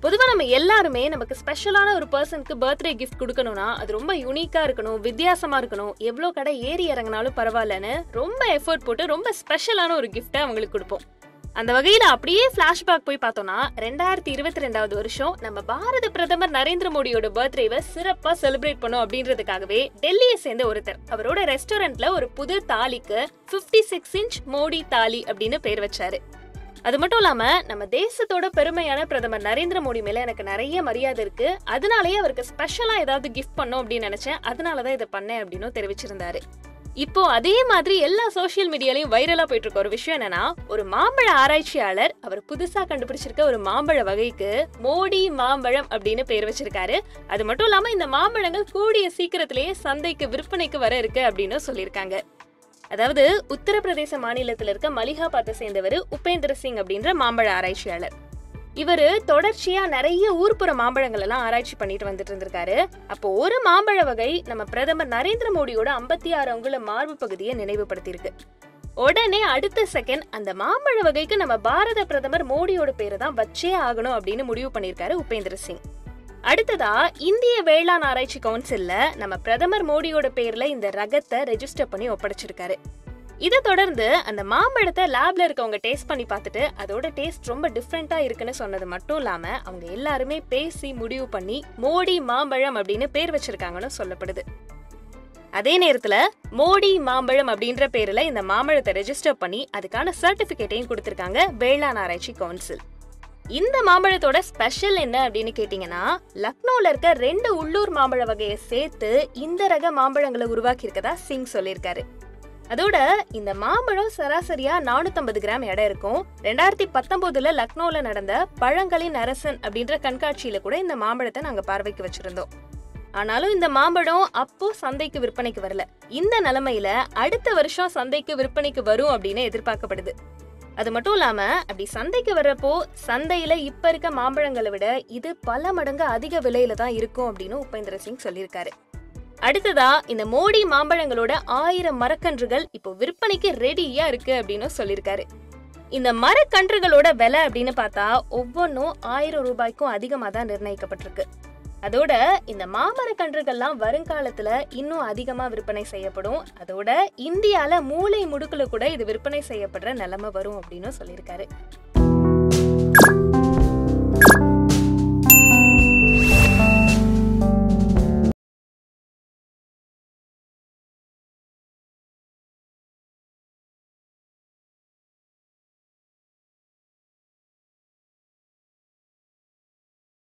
பொதுவாக நம்ம எல்லாருமே நமக்கு ஸ்பெஷலான ஒரு பர்சனுக்கு பர்த்டே கிஃப்ட் கொடுக்கணும்னா அது ரொம்ப யூனிக்கா இருக்கணும் வித்தியாசமா இருக்கணும் எவ்வளோ கடை ஏறி இறங்கினாலும் பரவாயில்லன்னு ரொம்ப எஃபோர்ட் போட்டு ரொம்ப ஸ்பெஷலான ஒரு கிஃப்ட்டை அவங்களுக்கு கொடுப்போம் அந்த வகையில அப்படியே ஃபிளாஷ்பேக் போய் பார்த்தோம்னா ரெண்டாயிரத்தி இருபத்தி ரெண்டாவது வருஷம் நம்ம பாரத பிரதமர் நரேந்திர மோடியோட பர்த்டேவை சிறப்பா செலிப்ரேட் பண்ணும் அப்படின்றதுக்காகவே டெல்லியை சேர்ந்த ஒருத்தர் அவரோட ரெஸ்டாரண்ட்ல ஒரு புது தாலிக்கு 56 சிக்ஸ் இன்ச் மோடி தாலி அப்படின்னு பேர் வச்சாரு அது மட்டும் இல்லாம நம்ம தேசத்தோட பெருமையான பிரதமர் நரேந்திர மோடி மேல எனக்கு நிறைய மரியாதை இருக்கு அதனாலயே அவருக்கு ஸ்பெஷலா ஏதாவது கிஃப்ட் பண்ணோம் அப்படின்னு நினைச்சேன் அதனாலதான் இதை பண்ணேன் அப்படின்னு தெரிவிச்சிருந்தாரு இப்போ அதே மாதிரி எல்லா சோஷியல் மீடியாலையும் வைரலா போயிட்டு இருக்க ஒரு விஷயம் என்னன்னா ஒரு மாம்பழ ஆராய்ச்சியாளர் அவர் புதுசா கண்டுபிடிச்சிருக்க ஒரு மாம்பழ வகைக்கு மோடி மாம்பழம் அப்படின்னு பேர் வச்சிருக்காரு அது மட்டும் இல்லாம இந்த மாம்பழங்கள் கூடிய சீக்கிரத்திலேயே சந்தைக்கு விற்பனைக்கு வர இருக்கு அப்படின்னு சொல்லியிருக்காங்க அதாவது உத்தரப்பிரதேச மாநிலத்துல இருக்க மலிகாபாத்தை சேர்ந்தவர் உபேந்திர சிங் அப்படின்ற மாம்பழ ஆராய்ச்சியாளர் இவரு தொடர்ச்சியா நிறைய ஊர்ப்புற மாம்பழங்கள் எல்லாம் ஆராய்ச்சி பண்ணிட்டு வந்துட்டு இருந்திருக்காரு அப்போ ஒரு மாம்பழ வகை நம்ம பிரதமர் நரேந்திர மோடியோட ஐம்பத்தி ஆறு அங்குல மார்பு பகுதியை நினைவுபடுத்தியிருக்கு உடனே அடுத்த செகண்ட் அந்த மாம்பழ வகைக்கு நம்ம பாரத பிரதமர் மோடியோட பேரை தான் வச்சே ஆகணும் அப்படின்னு முடிவு பண்ணியிருக்காரு உபேந்திர சிங் அடுத்ததா இந்திய வேளாண் ஆராய்ச்சி கவுன்சில்ல நம்ம பிரதமர் மோடியோட பேர்ல இந்த ரகத்தை ரெஜிஸ்டர் பண்ணி ஒப்படைச்சிருக்காரு இதை தொடர்ந்து அந்த மாம்பழத்தை லேப்ல இருக்கவங்க டேஸ்ட் பண்ணி பார்த்துட்டு அதோட டேஸ்ட் ரொம்ப டிஃப்ரெண்டா இருக்குன்னு சொன்னது மட்டும் இல்லாம அவங்க எல்லாருமே பேசி முடிவு பண்ணி மோடி மாம்பழம் அப்படின்னு பேர் வச்சிருக்காங்கன்னு சொல்லப்படுது அதே நேரத்துல மோடி மாம்பழம் அப்படின்ற பேர்ல இந்த மாம்பழத்தை ரெஜிஸ்டர் பண்ணி அதுக்கான சர்டிபிகேட்டையும் கொடுத்திருக்காங்க வேளாண் ஆராய்ச்சி கவுன்சில் இந்த மாம்பழத்தோட ஸ்பெஷல் என்ன அப்படின்னு கேட்டீங்கன்னா லக்னோல இருக்க ரெண்டு உள்ளூர் மாம்பழ வகையை சேர்த்து இந்த ரக மாம்பழங்களை உருவாக்கி இருக்கதா சிங் சொல்லியிருக்காரு அதோட இந்த மாம்பழம் சராசரியா 450 கிராம் எடை இருக்கும் ரெண்டாயிரத்தி பத்தொன்பதுல லக்னோல நடந்த பழங்களின் அரசன் அப்படின்ற கண்காட்சியில கூட இந்த மாம்பழத்தை நாங்க பார்வைக்கு வச்சிருந்தோம் ஆனாலும் இந்த மாம்பழம் அப்போ சந்தைக்கு விற்பனைக்கு வரல இந்த நிலைமையில அடுத்த வருஷம் சந்தைக்கு விற்பனைக்கு வரும் அப்படின்னு எதிர்பார்க்கப்படுது அது மட்டும் இல்லாம அப்படி சந்தைக்கு வர்றப்போ சந்தையில இப்ப இருக்க மாம்பழங்களை விட இது பல மடங்கு அதிக விலையில தான் இருக்கும் அப்படின்னு உபேந்திர சிங் சொல்லியிருக்காரு அடுத்ததா இந்த மோடி மாம்பழங்களோட ஆயிரம் மரக்கன்றுகள் இப்போ விற்பனைக்கு ரெடியா இருக்கு அப்படின்னு சொல்லியிருக்காரு இந்த மரக்கன்றுகளோட விலை அப்படின்னு பார்த்தா ஒவ்வொன்றும் ஆயிரம் ரூபாய்க்கும் அதிகமாக தான் நிர்ணயிக்கப்பட்டிருக்கு அதோட இந்த மாமரக் கன்றுகள்லாம் வருங்காலத்துல இன்னும் அதிகமா விற்பனை செய்யப்படும் அதோட இந்தியால மூளை முடுக்குல கூட இது விற்பனை செய்யப்படுற நிலைமை வரும் அப்படின்னு சொல்லியிருக்காரு